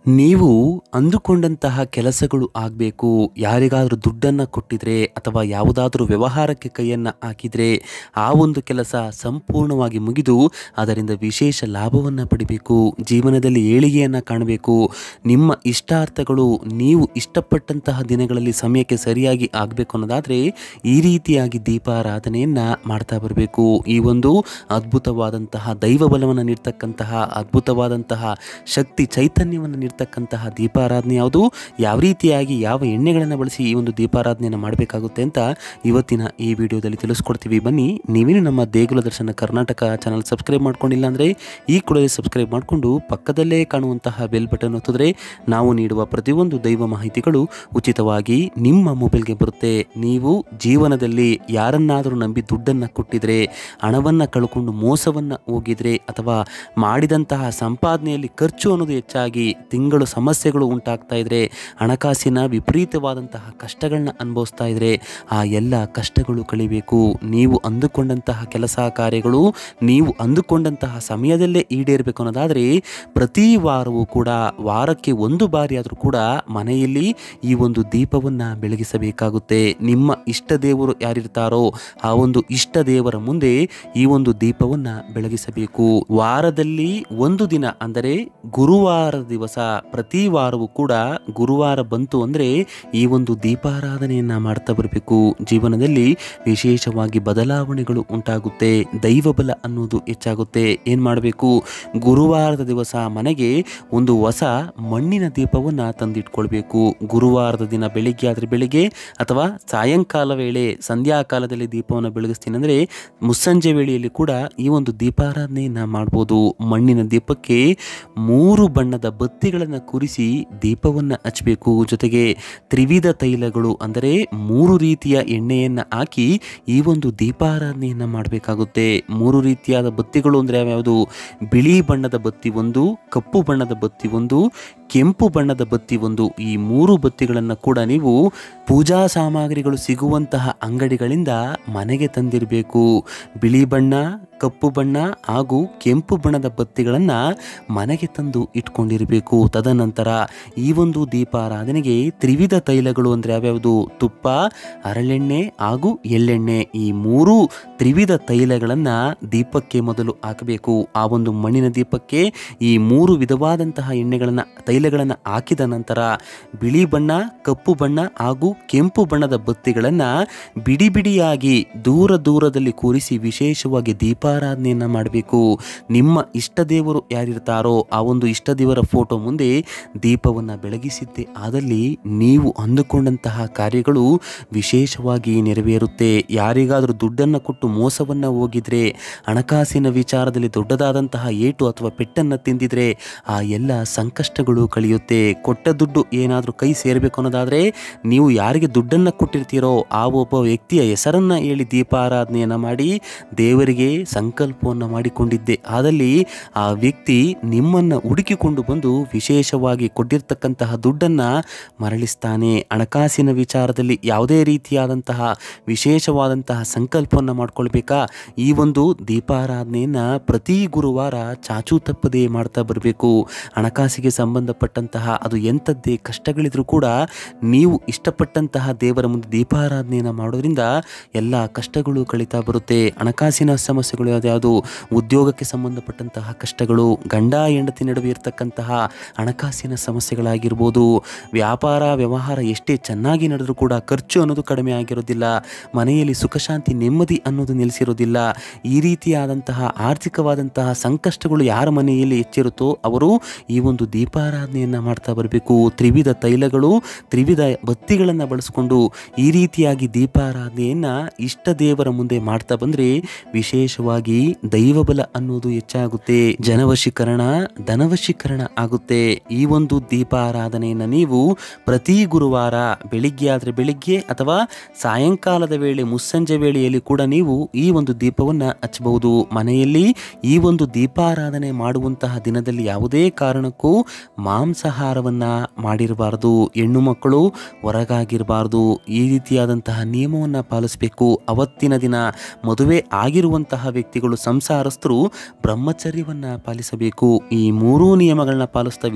ನೀವು ಅಂದುಕೊಂಡಂತಹ ಕೆಲಸಗಳು ಆಗಬೇಕು ಯಾರಿಗಾದರೂ ದುಡ್ಡನ್ನು ಕೊಟ್ಟಿದ್ರೆ ಅಥವಾ ಯಾವುದಾದ್ರೂ ವ್ಯವಹಾರಕ್ಕೆ ಕೈಯನ್ನು ಹಾಕಿದರೆ ಆ ಒಂದು ಕೆಲಸ ಸಂಪೂರ್ಣವಾಗಿ ಮುಗಿದು ಅದರಿಂದ ವಿಶೇಷ ಲಾಭವನ್ನು ಪಡಿಬೇಕು ಜೀವನದಲ್ಲಿ ಏಳಿಗೆಯನ್ನು ಕಾಣಬೇಕು ನಿಮ್ಮ ಇಷ್ಟಾರ್ಥಗಳು ನೀವು ಇಷ್ಟಪಟ್ಟಂತಹ ದಿನಗಳಲ್ಲಿ ಸಮಯಕ್ಕೆ ಸರಿಯಾಗಿ ಆಗಬೇಕು ಅನ್ನೋದಾದರೆ ಈ ರೀತಿಯಾಗಿ ದೀಪಾರಾಧನೆಯನ್ನು ಮಾಡ್ತಾ ಬರಬೇಕು ಈ ಒಂದು ಅದ್ಭುತವಾದಂತಹ ದೈವ ಬಲವನ್ನು ನೀಡ್ತಕ್ಕಂತಹ ಅದ್ಭುತವಾದಂತಹ ಶಕ್ತಿ ಚೈತನ್ಯವನ್ನು ನೀಡ್ತಕ್ಕಂತಹ ದೀಪಾರಾಧನೆ ಯಾವುದು ಯಾವ ರೀತಿಯಾಗಿ ಯಾವ ಎಣ್ಣೆಗಳನ್ನು ಬಳಸಿ ಈ ಒಂದು ದೀಪಾರಾಧನೆಯನ್ನು ಮಾಡಬೇಕಾಗುತ್ತೆ ಅಂತ ಇವತ್ತಿನ ಈ ವಿಡಿಯೋದಲ್ಲಿ ತಿಳಿಸ್ಕೊಡ್ತೀವಿ ಬನ್ನಿ ನೀವೇನು ನಮ್ಮ ದೇಗುಲ ದರ್ಶನ ಕರ್ನಾಟಕ ಚಾನಲ್ ಸಬ್ಸ್ಕ್ರೈಬ್ ಮಾಡ್ಕೊಂಡಿಲ್ಲ ಅಂದರೆ ಈ ಕೂಡಲೇ ಸಬ್ಸ್ಕ್ರೈಬ್ ಮಾಡಿಕೊಂಡು ಪಕ್ಕದಲ್ಲೇ ಕಾಣುವಂತಹ ಬೆಲ್ ಬಟನ್ ಒತ್ತಿದ್ರೆ ನಾವು ನೀಡುವ ಪ್ರತಿಯೊಂದು ದೈವ ಮಾಹಿತಿಗಳು ಉಚಿತವಾಗಿ ನಿಮ್ಮ ಮೊಬೈಲ್ಗೆ ಬರುತ್ತೆ ನೀವು ಜೀವನದಲ್ಲಿ ಯಾರನ್ನಾದರೂ ನಂಬಿ ದುಡ್ಡನ್ನು ಕೊಟ್ಟಿದ್ರೆ ಹಣವನ್ನು ಕಳ್ಕೊಂಡು ಮೋಸವನ್ನು ಹೋಗಿದ್ರೆ ಅಥವಾ ಮಾಡಿದಂತಹ ಸಂಪಾದನೆಯಲ್ಲಿ ಖರ್ಚು ಅನ್ನೋದು ಹೆಚ್ಚಾಗಿ ತಿಂಗಳು ಸಮಸ್ಯೆಗಳು ಉಂಟಾಗ್ತಾ ಇದ್ರೆ ಹಣಕಾಸಿನ ವಿಪರೀತವಾದಂತಹ ಕಷ್ಟಗಳನ್ನ ಅನುಭವಿಸ್ತಾ ಇದ್ರೆ ಆ ಎಲ್ಲ ಕಷ್ಟಗಳು ಕಳಿಬೇಕು ನೀವು ಅಂದುಕೊಂಡಂತಹ ಕೆಲಸ ಕಾರ್ಯಗಳು ನೀವು ಅಂದುಕೊಂಡಂತಹ ಸಮಯದಲ್ಲೇ ಈಡೇರಬೇಕು ಅನ್ನೋದಾದರೆ ಪ್ರತಿ ವಾರವೂ ಕೂಡ ವಾರಕ್ಕೆ ಒಂದು ಬಾರಿ ಆದರೂ ಕೂಡ ಮನೆಯಲ್ಲಿ ಈ ಒಂದು ದೀಪವನ್ನು ಬೆಳಗಿಸಬೇಕಾಗುತ್ತೆ ನಿಮ್ಮ ಇಷ್ಟ ದೇವರು ಯಾರಿರ್ತಾರೋ ಆ ಒಂದು ಇಷ್ಟ ದೇವರ ಮುಂದೆ ಈ ಒಂದು ದೀಪವನ್ನು ಬೆಳಗಿಸಬೇಕು ವಾರದಲ್ಲಿ ಒಂದು ದಿನ ಅಂದರೆ ಗುರುವಾರದ ದಿವಸ ಪ್ರತಿ ವಾರವೂ ಕೂಡ ಗುರುವಾರ ಬಂತು ಅಂದರೆ ಈ ಒಂದು ದೀಪಾರಾಧನೆಯನ್ನ ಮಾಡ್ತಾ ಬರಬೇಕು ಜೀವನದಲ್ಲಿ ವಿಶೇಷವಾಗಿ ಬದಲಾವಣೆಗಳು ಉಂಟಾಗುತ್ತೆ ದೈವ ಬಲ ಅನ್ನೋದು ಹೆಚ್ಚಾಗುತ್ತೆ ಏನು ಮಾಡಬೇಕು ಗುರುವಾರದ ದಿವಸ ಮನೆಗೆ ಒಂದು ಹೊಸ ಮಣ್ಣಿನ ದೀಪವನ್ನು ತಂದಿಟ್ಕೊಳ್ಬೇಕು ಗುರುವಾರದ ದಿನ ಬೆಳಿಗ್ಗೆ ಆದರೆ ಬೆಳಿಗ್ಗೆ ಅಥವಾ ಸಾಯಂಕಾಲ ವೇಳೆ ಸಂಧ್ಯಾ ಕಾಲದಲ್ಲಿ ದೀಪವನ್ನು ಬೆಳಗಿಸ್ತೀನಿ ಅಂದರೆ ಮುಸ್ಸಂಜೆ ವೇಳೆಯಲ್ಲಿ ಕೂಡ ಈ ಒಂದು ದೀಪಾರಾಧನೆಯನ್ನು ಮಾಡ್ಬೋದು ಮಣ್ಣಿನ ದೀಪಕ್ಕೆ ಮೂರು ಬಣ್ಣದ ಬತ್ತಿಗಳನ್ನು ಕುರಿಸಿ ದೀಪವನ್ನು ಹಚ್ಚಬೇಕು ಜೊತೆಗೆ ತ್ರಿವಿಧ ತೈಲಗಳು ಅಂದರೆ ಮೂರು ರೀತಿಯ ಎಣ್ಣೆಯನ್ನು ಹಾಕಿ ಈ ಒಂದು ದೀಪಾರಾಧನೆಯನ್ನು ಮಾಡಬೇಕಾಗುತ್ತೆ ಮೂರು ರೀತಿಯಾದ ಬತ್ತಿಗಳು ಅಂದರೆ ಯಾವ್ಯಾವುದು ಬಿಳಿ ಬಣ್ಣದ ಬತ್ತಿ ಒಂದು ಕಪ್ಪು ಬಣ್ಣದ ಬತ್ತಿ ಒಂದು ಕೆಂಪು ಬಣ್ಣದ ಬತ್ತಿ ಒಂದು ಈ ಮೂರು ಬತ್ತಿಗಳನ್ನು ಕೂಡ ನೀವು ಪೂಜಾ ಸಾಮಗ್ರಿಗಳು ಸಿಗುವಂತಹ ಅಂಗಡಿಗಳಿಂದ ಮನೆಗೆ ತಂದಿರಬೇಕು ಬಿಳಿ ಬಣ್ಣ ಕಪ್ಪು ಬಣ್ಣ ಹಾಗೂ ಕೆಂಪು ಬಣ್ಣದ ಬತ್ತಿಗಳನ್ನು ಮನೆಗೆ ತಂದು ಇಟ್ಕೊಂಡಿರಬೇಕು ತದನಂತರ ಈ ಒಂದು ದೀಪಾರಾಧನೆಗೆ ತ್ರಿವಿಧ ತೈಲಗಳು ಅಂದರೆ ಯಾವ್ಯಾವುದು ತುಪ್ಪ ಹರಳೆಣ್ಣೆ ಹಾಗೂ ಎಳ್ಳೆಣ್ಣೆ ಈ ಮೂರು ತ್ರಿವಿಧ ತೈಲಗಳನ್ನು ದೀಪಕ್ಕೆ ಮೊದಲು ಹಾಕಬೇಕು ಆ ಒಂದು ಮಣ್ಣಿನ ದೀಪಕ್ಕೆ ಈ ಮೂರು ವಿಧವಾದಂತಹ ಎಣ್ಣೆಗಳನ್ನು ತೈಲಗಳನ್ನು ಹಾಕಿದ ನಂತರ ಬಿಳಿ ಬಣ್ಣ ಕಪ್ಪು ಬಣ್ಣ ಹಾಗೂ ಕೆಂಪು ಬಣ್ಣದ ಬತ್ತಿಗಳನ್ನು ಬಿಡಿ ಬಿಡಿಯಾಗಿ ದೂರ ದೂರದಲ್ಲಿ ಕೂರಿಸಿ ವಿಶೇಷವಾಗಿ ದೀಪಾರಾಧನೆಯನ್ನು ಮಾಡಬೇಕು ನಿಮ್ಮ ಇಷ್ಟ ದೇವರು ಯಾರಿರ್ತಾರೋ ಆ ಒಂದು ಇಷ್ಟ ದೇವರ ಫೋಟೋ ಮುಂದೆ ದೀಪವನ್ನು ಬೆಳಗಿಸಿದ್ದೆ ಆದಲ್ಲಿ ನೀವು ಅಂದುಕೊಂಡಂತಹ ಕಾರ್ಯಗಳು ವಿಶೇಷವಾಗಿ ನೆರವೇರುತ್ತೆ ಯಾರಿಗಾದರೂ ದುಡ್ಡನ್ನು ಕೊಟ್ಟು ಮೋಸವನ್ನು ಹೋಗಿದ್ರೆ ಹಣಕಾಸಿನ ವಿಚಾರದಲ್ಲಿ ದೊಡ್ಡದಾದಂತಹ ಏಟು ಅಥವಾ ಪೆಟ್ಟನ್ನು ತಿಂದಿದ್ರೆ ಆ ಎಲ್ಲ ಸಂಕಷ್ಟಗಳು ಕಳೆಯುತ್ತೆ ಕೊಟ್ಟ ದುಡ್ಡು ಏನಾದರೂ ಕೈ ಸೇರಬೇಕು ಅನ್ನೋದಾದರೆ ನೀವು ಯಾರಿಗೆ ದುಡ್ಡನ್ನು ಕೊಟ್ಟಿರ್ತೀರೋ ಆ ಒಬ್ಬ ವ್ಯಕ್ತಿಯ ಹೆಸರನ್ನು ಹೇಳಿ ದೀಪಾರಾಧನೆಯನ್ನು ಮಾಡಿ ದೇವರಿಗೆ ಸಂಕಲ್ಪವನ್ನು ಮಾಡಿಕೊಂಡಿದ್ದೆ ಆದಲ್ಲಿ ಆ ವ್ಯಕ್ತಿ ನಿಮ್ಮನ್ನು ಹುಡುಕಿಕೊಂಡು ಬಂದು ವಿಶೇಷವಾಗಿ ಕೊಟ್ಟಿರ್ತಕ್ಕಂತಹ ದುಡ್ಡನ್ನು ಮರಳಿಸ್ತಾನೆ ಹಣಕಾಸಿನ ವಿಚಾರದಲ್ಲಿ ಯಾವುದೇ ರೀತಿಯಾದಂತಹ ವಿಶೇಷವಾದಂತಹ ಸಂಕಲ್ಪವನ್ನು ಮಾಡ್ಕೊಳ್ಬೇಕಾ ಈ ಒಂದು ದೀಪಾರಾಧನೆಯನ್ನು ಪ್ರತಿ ಗುರುವಾರ ಚಾಚೂ ತಪ್ಪದೇ ಮಾಡ್ತಾ ಬರಬೇಕು ಹಣಕಾಸಿಗೆ ಸಂಬಂಧಪಟ್ಟಂತಹ ಅದು ಎಂಥದ್ದೇ ಕಷ್ಟಗಳಿದ್ರೂ ಕೂಡ ನೀವು ಇಷ್ಟಪಟ್ಟಂತಹ ದೇವರ ಮುಂದೆ ದೀಪಾರಾಧನೆಯನ್ನು ಮಾಡೋದ್ರಿಂದ ಎಲ್ಲ ಕಷ್ಟಗಳು ಕಳೀತಾ ಬರುತ್ತೆ ಹಣಕಾಸಿನ ಸಮಸ್ಯೆಗಳು ಯಾವ್ದು ಉದ್ಯೋಗಕ್ಕೆ ಸಂಬಂಧಪಟ್ಟಂತಹ ಕಷ್ಟಗಳು ಗಂಡ ಹೆಂಡತಿ ನಡುವೆ ಇರತಕ್ಕಂತಹ ಹಣಕಾಸಿನ ಸಮಸ್ಯೆಗಳಾಗಿರ್ಬೋದು ವ್ಯಾಪಾರ ವ್ಯವಹಾರ ಎಷ್ಟೇ ಚೆನ್ನಾಗಿ ನಡೆದರೂ ಕೂಡ ಖರ್ಚು ಅನ್ನೋದು ಕಡಿಮೆ ಆಗಿರೋದಿಲ್ಲ ಮನೆಯಲ್ಲಿ ಸುಖ ಶಾಂತಿ ನೆಮ್ಮದಿ ಅನ್ನೋದು ನಿಲ್ಲಿಸಿರೋದಿಲ್ಲ ಈ ರೀತಿಯಾದಂತಹ ಆರ್ಥಿಕವಾದಂತಹ ಸಂಕಷ್ಟಗಳು ಯಾರ ಮನೆಯಲ್ಲಿ ಹೆಚ್ಚಿರುತ್ತೋ ಅವರು ಈ ಒಂದು ದೀಪಾರಾಧನೆಯನ್ನು ಮಾಡ್ತಾ ಬರಬೇಕು ತ್ರಿವಿಧ ತೈಲಗಳು ತ್ರಿವಿಧ ಬತ್ತಿಗಳನ್ನು ಬಳಸಿಕೊಂಡು ಈ ರೀತಿಯಾಗಿ ದೀಪಾರಾಧನೆಯನ್ನು ಇಷ್ಟ ದೇವರ ಮುಂದೆ ಮಾಡ್ತಾ ಬಂದರೆ ವಿಶೇಷವಾಗಿ ದೈವಬಲ ಅನ್ನೋದು ಹೆಚ್ಚಾಗುತ್ತೆ ಜನವಶೀಕರಣ ಧನವಶೀಕರಣ ಆಗುತ್ತೆ ಈ ಒಂದು ದೀಪಾರಾಧನೆಯನ್ನು ನೀವು ಪ್ರತಿ ಗುರುವಾರ ಬೆಳಿಗ್ಗೆ ಆದರೆ ಬೆಳಿಗ್ಗೆ ಅಥವಾ ಸಾಯಂಕಾಲದ ವೇಳೆ ಮುಸ್ಸಂಜೆ ವೇಳೆಯಲ್ಲಿ ಕೂಡ ನೀವು ಈ ಒಂದು ದೀಪವನ್ನು ಹಚ್ಚಬಹುದು ಮನೆಯಲ್ಲಿ ಈ ಒಂದು ದೀಪಾರಾಧನೆ ಮಾಡುವಂತಹ ದಿನದಲ್ಲಿ ಯಾವುದೇ ಕಾರಣಕ್ಕೂ ಮಾಂಸಾಹಾರವನ್ನು ಮಾಡಿರಬಾರ್ದು ಹೆಣ್ಣು ಮಕ್ಕಳು ಹೊರಗಾಗಿರಬಾರ್ದು ಈ ರೀತಿಯಾದಂತಹ ನಿಯಮವನ್ನು ಪಾಲಿಸಬೇಕು ಅವತ್ತಿನ ದಿನ ಮದುವೆ ಆಗಿರುವಂತಹ ವ್ಯಕ್ತಿಗಳು ಸಂಸಾರಸ್ಥರು ಬ್ರಹ್ಮಚರ್ಯವನ್ನು ಪಾಲಿಸಬೇಕು ಈ ಮೂರೂ ನಿಯಮಗಳನ್ನ ಪಾಲಿಸ್ತಾ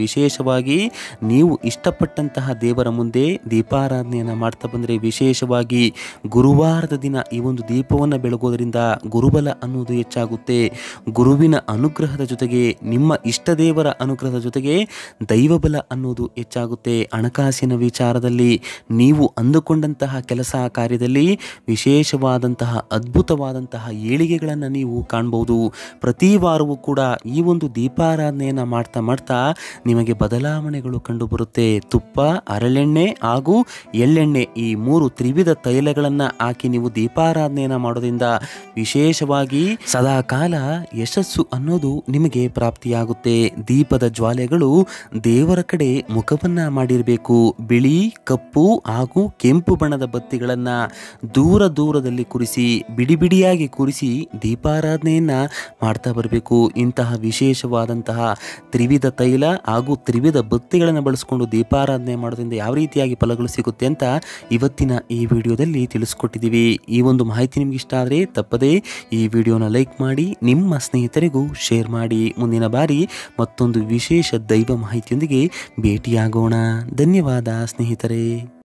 ವಿಶೇಷವಾಗಿ ನೀವು ಇಷ್ಟಪಟ್ಟಂತಹ ದೇವರ ಮುಂದೆ ದೀಪಾರಾಧನೆಯನ್ನು ಮಾಡ್ತಾ ಬಂದರೆ ವಿಶೇಷವಾಗಿ ಗುರುವಾರದ ದಿನ ಈ ಒಂದು ದೀಪವನ್ನು ಬೆಳಗೋದ್ರಿಂದ ಗುರುಬಲ ಅನ್ನೋದು ಹೆಚ್ಚಾಗುತ್ತೆ ಗುರುವಿನ ಅನುಗ್ರಹದ ಜೊತೆಗೆ ನಿಮ್ಮ ಇಷ್ಟ ದೇವರ ಅನುಗ್ರಹದ ಜೊತೆಗೆ ದೈವಬಲ ಅನ್ನೋದು ಹೆಚ್ಚಾಗುತ್ತೆ ಹಣಕಾಸಿನ ವಿಚಾರದಲ್ಲಿ ನೀವು ಅಂದುಕೊಂಡಂತಹ ಕೆಲಸ ಕಾರ್ಯದಲ್ಲಿ ವಿಶೇಷವಾದಂತಹ ಅದ್ಭುತವಾದಂತಹ ಏಳಿಗೆಗಳನ್ನು ನೀವು ಕಾಣ್ಬೋದು ಪ್ರತಿ ವಾರವೂ ಕೂಡ ಈ ಒಂದು ದೀಪಾರಾಧನೆಯನ್ನು ಮಾಡ್ತಾ ಮಾಡ್ತಾ ನಿಮಗೆ ಬದಲಾವಣೆಗಳು ಕಂಡುಬರುತ್ತೆ ತುಪ್ಪ ಹರಳೆಣ್ಣೆ ಹಾಗೂ ಎಳ್ಳೆಣ್ಣೆ ಈ ಮೂರು ತ್ರಿವಿಧ ತೈಲಗಳನ್ನು ಹಾಕಿ ನೀವು ದೀಪಾರಾಧನೆಯನ್ನು ಮಾಡೋದ್ರಿಂದ ವಿಶೇಷವಾಗಿ ಸದಾ ಕಾಲ ಯಶಸ್ಸು ಅನ್ನೋದು ನಿಮಗೆ ಪ್ರಾಪ್ತಿಯಾಗುತ್ತೆ ದೀಪದ ಜ್ವಾಲೆಗಳು ದೇವರ ಕಡೆ ಮುಖವನ್ನ ಮಾಡಿರಬೇಕು ಬಿಳಿ ಕಪ್ಪು ಹಾಗೂ ಕೆಂಪು ಬಣ್ಣದ ಬತ್ತಿಗಳನ್ನು ದೂರ ದೂರದಲ್ಲಿ ಕುರಿಸಿ ಬಿಡಿ ಬಿಡಿಯಾಗಿ ಕುರಿಸಿ ದೀಪಾರಾಧನೆಯನ್ನ ಮಾಡ್ತಾ ಬರಬೇಕು ಇಂತಹ ವಿಶೇಷವಾದಂತಹ ತ್ರಿವಿಧ ತೈಲ ಹಾಗೂ ತ್ರಿವಿಧ ಬತ್ತಿಗಳನ್ನು ಬಳಸಿಕೊಂಡು ದೀಪಾರಾಧನೆ ಮಾಡೋದ್ರಿಂದ ಯಾವ ರೀತಿಯಾಗಿ ಫಲಗಳು ಸಿಗುತ್ತೆ ಅಂತ ಇವತ್ತಿನ ಈ ವಿಡಿಯೋದಲ್ಲಿ ತಿಳಿಸ್ಕೊಟ್ಟಿದ್ದೀವಿ ಈ ಒಂದು ಮಾಹಿತಿ ನಿಮ್ಗೆ ಇಷ್ಟ ಆದರೆ ತಪ್ಪದೇ ಈ ವಿಡಿಯೋನ ಲೈಕ್ ಮಾಡಿ ನಿಮ್ಮ ಸ್ನೇಹಿತರಿಗೂ ಶೇರ್ ಮಾಡಿ ಮುಂದಿನ ಬಾರಿ ಮತ್ತೊಂದು ವಿಶೇಷ ದೈವ ಮಾಹಿತಿಯೊಂದಿಗೆ ಭೇಟಿಯಾಗೋಣ ಧನ್ಯವಾದ ಸ್ನೇಹಿತರೆ